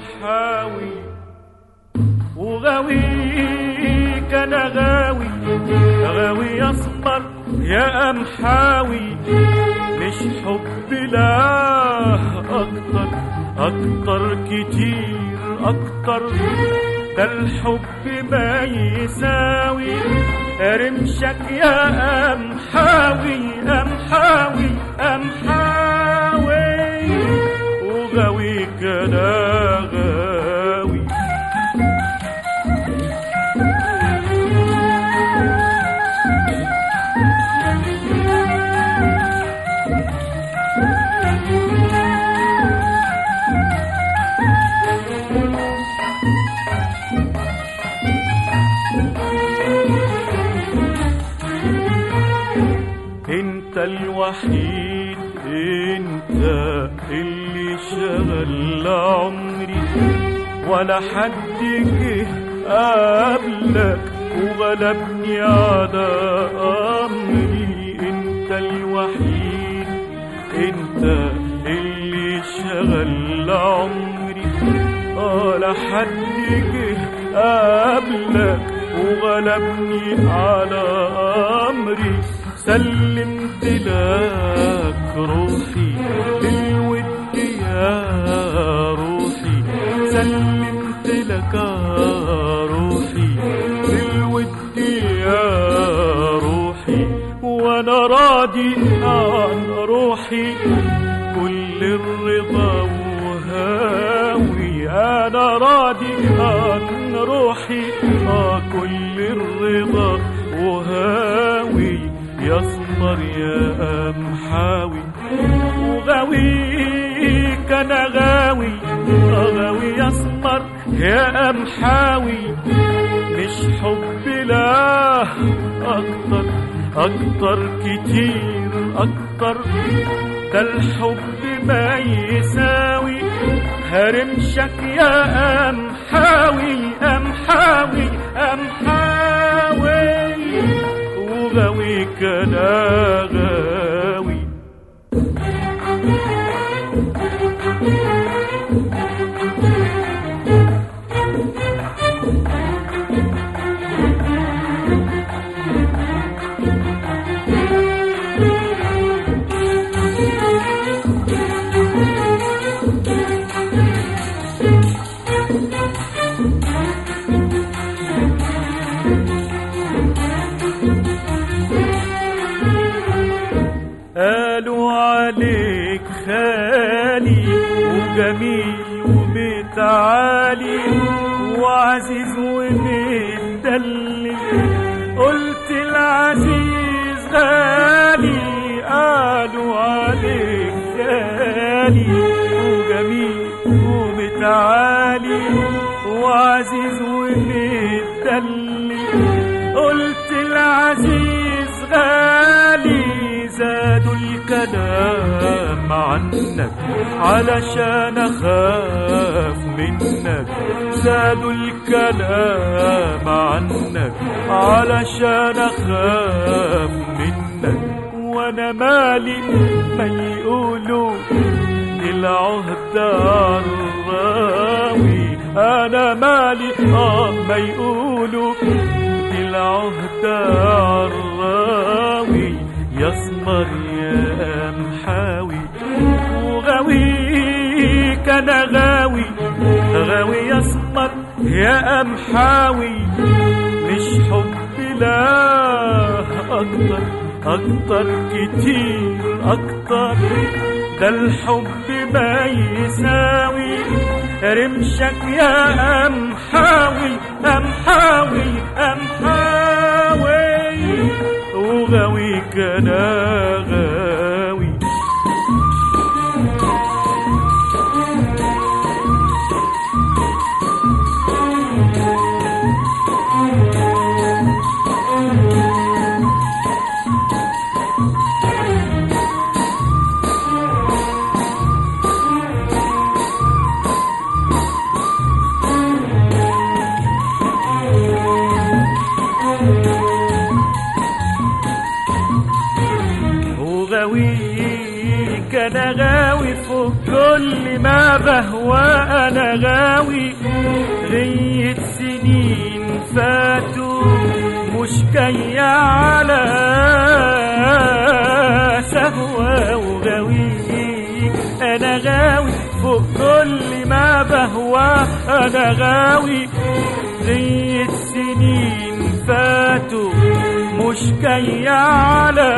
محاوي وغاويك انا غاوي غاوي اسمر يا امحاوي مش حب لا اكتر اكتر كتير اكتر ده الحب ما يساوي رمشك يا امحاوي امحاوي امحاوي وغاويك انا غاوي انت الوحيد انت اللي شغل عمري ولا حد جه قبلك وغلبني على امري انت الوحيد انت اللي شغل عمري ولا حد جه قبلك وغلبني على امري سلمت لك روحي بالود يا روحي سلمت لك روحي بالود يا روحي وانا راضي عن روحي كل الرضا وهاوي انا راضي عن روحي آه كل الرضا وهاوي يسمر يا أمحاوي وغاويك أنا غاوي غاوي يسمر يا أمحاوي مش حب لا أكتر أكتر كتير أكتر ده الحب ما يساوي هرمشك يا أمحاوي أمحاوي أمحاوي وغاويك أنا غاوي قالوا عليك خالي وجميل ومتعالي وعزيز ومتدلل قلت العزيز غالي قالوا عليك خالي وجميل ومتعالي وعزيز ومتدلل قلت العزيز غالي زادوا الكلام عنك علشان اخاف منك زادوا الكلام عنك علشان اخاف منك وانا مالي ما يقولوا العهد الراوي انا مالي اه ما يقولوا العهد الراوي يسمر يا محاوي وغاويك انا غاوي غاوي يسمر يا امحاوي مش حب لا اكتر اكتر كتير اكتر ده الحب ما يساوي رمشك يا امحاوي امحاوي امحاوي وغاويك انا غاوي ما بهوى انا غاوي غية سنين فاتوا مش جاية على سهوة وغاويك انا غاوي فوق كل ما بهوى انا غاوي غية سنين فاتوا مش جاية على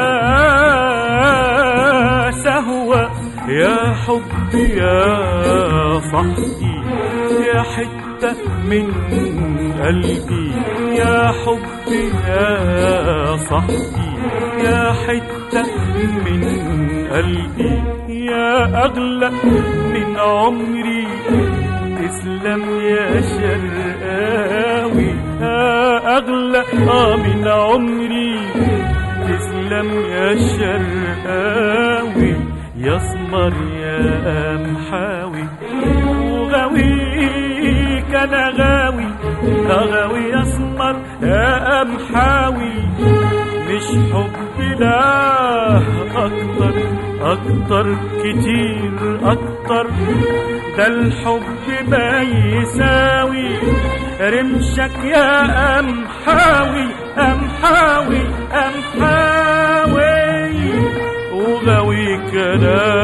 سهوة يا حبي يا صاحبي يا حتة من قلبي يا حبي يا صاحبي يا حتة من قلبي يا أغلى من عمري تسلم يا شرقاوي يا أغلى آه من عمري تسلم يا شرقاوي يا اسمر يا أمحاوي وغاويك أنا غاوي غاوي أسمر يا أمحاوي مش حب لا أكتر أكتر كتير أكتر ده الحب ما يساوي رمشك يا أمحاوي أمحاوي أمحاوي وغاويك أنا